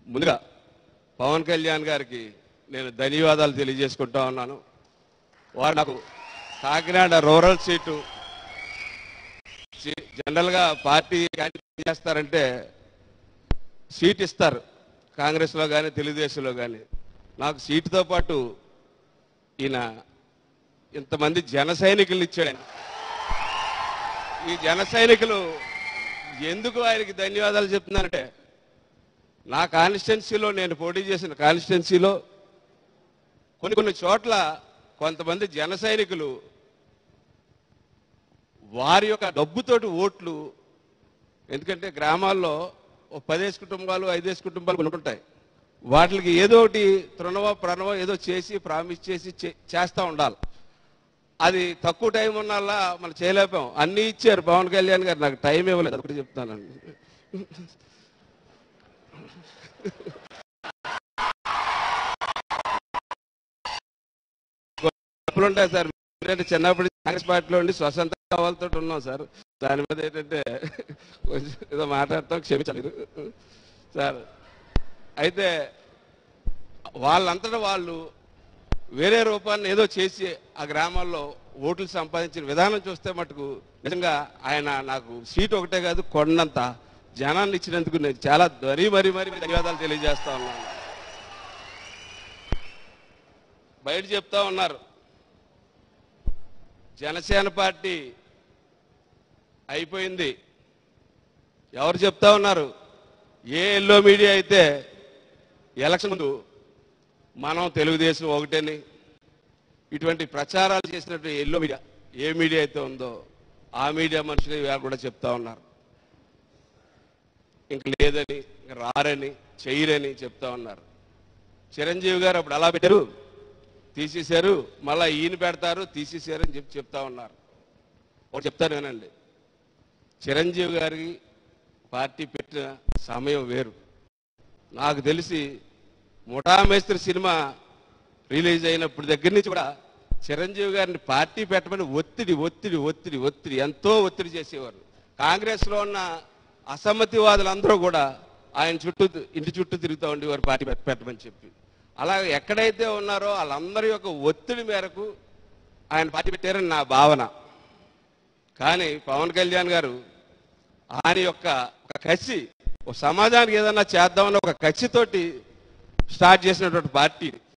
ముందుగా పవన్ కళ్యాణ్ గారికి నేను ధన్యవాదాలు తెలియజేసుకుంటా ఉన్నాను వారు నాకు కాకినాడ రూరల్ సీటు సి- జనరల్గా పార్టీ క్యాండిడేట్ చేస్తారంటే సీట్ ఇస్తారు కాంగ్రెస్లో కానీ తెలుగుదేశంలో కానీ నాకు సీటుతో పాటు ఈయన ఇంతమంది జన సైనికులు ఇచ్చాడు ఆయన. ఈ జన సైనికులు ఎందుకు ఆయనకి ధన్యవాదాలు చెప్తున్నానంటే నా కాన్స్టిట్యున్సీలో నేను పోటీ చేసిన కాన్స్టిట్యున్సీలో కొన్ని కొన్ని చోట్ల కొంతమంది జన సైనికులు వారి యొక్క డబ్బుతోటి ఓట్లు ఎందుకంటే గ్రామాల్లో ఓ పదేసి కుటుంబాలు ఐదేసి కుటుంబాలు కొన్ని ఉంటాయి వాటికి ఏదో ఒకటి తృణవో ప్రణవో ఏదో చేసి ప్రామిస్ చేసి చే- చేస్తా ఉండాలి అది తక్కువ టైం ఉన్నల్లా మనం చేయలేపాం అన్నీ ఇచ్చారు పవన్ కళ్యాణ్ గారు నాకు టైం ఇవ్వలేదు ఒకటి చెప్తానండి తప్పులు ఉంటాయి సార్ ఎందుకంటే చిన్నప్పటి నుంచి కాంగ్రెస్ పార్టీలో ఉండి స్వతంత్ర కావాలతో ఉన్నాం సార్ దాని మీద ఏంటంటే కొంచెం ఏదో మాట్లాడతాం క్షమించాలి సార్ అయితే వాళ్ళంతటా వాళ్ళు వేరే రూపాన్ని ఏదో చేసి ఆ గ్రామాల్లో ఓట్లు సంపాదించిన విధానం చూస్తే మటుకు నిజంగా ఆయన నాకు సీట్ ఒకటే కాదు కొండంత జనాన్ని ఇచ్చినందుకు నేను చాలా మరీ మరీ మరీ ధన్యవాదాలు తెలియజేస్తా ఉన్నాను బయట చెప్తా ఉన్నారు జనసేన పార్టీ అయిపోయింది ఎవరు చెప్తా ఉన్నారు ఏ ఎల్లో మీడియా అయితే ఎలక్షన్ ముందు మనం తెలుగుదేశం ఒకటేని ఇటువంటి ప్రచారాలు చేసినట్టు ఎల్లో మీడియా ఏ మీడియా అయితే ఉందో ఆ మీడియా మనుషులు ఇవాళ కూడా చెప్తా ఉన్నారు ఇంక లేదని ఇంక రారని చెయ్యరని చెప్తా ఉన్నారు చిరంజీవి గారు అప్పుడు అలా పెట్టారు తీసేశారు మళ్ళా ఈయన పెడతారు తీసేశారు అని చెప్పి చెప్తా ఉన్నారు ఒకటి చెప్తాను వినండి చిరంజీవి గారికి పార్టీ పెట్టిన సమయం వేరు నాకు తెలిసి ముఠామేస్త్రి సినిమా రిలీజ్ అయినప్పుడు దగ్గర నుంచి కూడా చిరంజీవి గారిని పార్టీ పెట్టమని ఒత్తిడి ఒత్తిడి ఒత్తిడి ఒత్తిడి ఎంతో ఒత్తిడి చేసేవారు కాంగ్రెస్లో ఉన్న అసమ్మతివాదులందరూ కూడా ఆయన చుట్టూ ఇంటి చుట్టూ తిరుగుతూ ఉండేవారు పార్టీ పెట్- పెట్టమని చెప్పి అలా ఎక్కడైతే ఉన్నారో వాళ్ళందరి యొక్క ఒత్తిడి మేరకు ఆయన పార్టీ పెట్టారని నా భావన కానీ పవన్ కళ్యాణ్ గారు ఆయన యొక్క ఒక కసి ఒక సమాజానికి ఏదన్నా చేద్దామన్న ఒక కసితోటి స్టార్ట్ చేసినటువంటి పార్టీ